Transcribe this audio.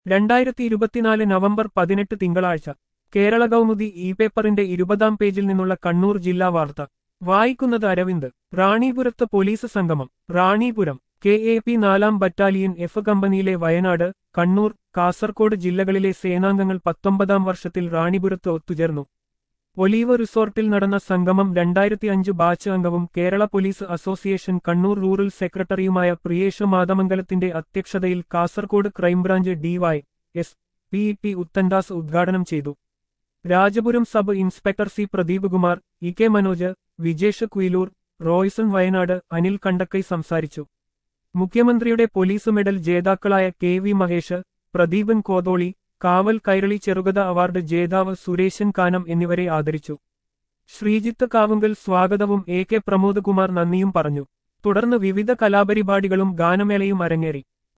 രണ്ടായിരത്തി ഇരുപത്തിനാല് നവംബർ പതിനെട്ട് തിങ്കളാഴ്ച കേരള കൗമുദി ഇ പേപ്പറിന്റെ ഇരുപതാം പേജിൽ നിന്നുള്ള കണ്ണൂർ ജില്ലാ വാർത്ത വായിക്കുന്നത് അരവിന്ദ് റാണിപുരത്ത് പോലീസ് സംഗമം റാണിപുരം കെ എ പി നാലാം ബറ്റാലിയൻ എഫ് കമ്പനിയിലെ വയനാട് കണ്ണൂർ കാസർകോട് ജില്ലകളിലെ സേനാംഗങ്ങൾ പത്തൊമ്പതാം വർഷത്തിൽ റാണിപുരത്ത് ഒത്തുചേർന്നു ഒലീവ് റിസോർട്ടിൽ നടന്ന സംഗമം രണ്ടായിരത്തി അഞ്ച് ബാച്ച് അംഗവും Kerala police association Kannur rural സെക്രട്ടറിയുമായ പ്രിയേഷ് മാതമംഗലത്തിന്റെ അധ്യക്ഷതയിൽ Kasaragod crime branch D Y S P T Uthandas ഉദ്ഘാടനം ചെയ്തു Rajapuram sub inspector C Pradeep Kumar E K Manoj Vijesh Kuyilur Royson Wayanad Anil Kandakkai സംസാരിച്ചു മുഖ്യമന്ത്രിയുടെ പോലീസ് മെഡൽ ജേതാക്കളായ കെ വി മഹേഷ് പ്രദീപൻ കോതോളി കാവൽ കൈരളി ചെറുകഥ അവാർഡ് ജേതാവ് സുരേശൻ കാനം എന്നിവരെ ആദരിച്ചു ശ്രീജിത്ത് കാവുങ്കൽ സ്വാഗതവും എ കെ പ്രമോദ് കുമാർ നന്ദിയും പറഞ്ഞു തുടർന്ന് വിവിധ കലാപരിപാടികളും ഗാനമേളയും അരങ്ങേറി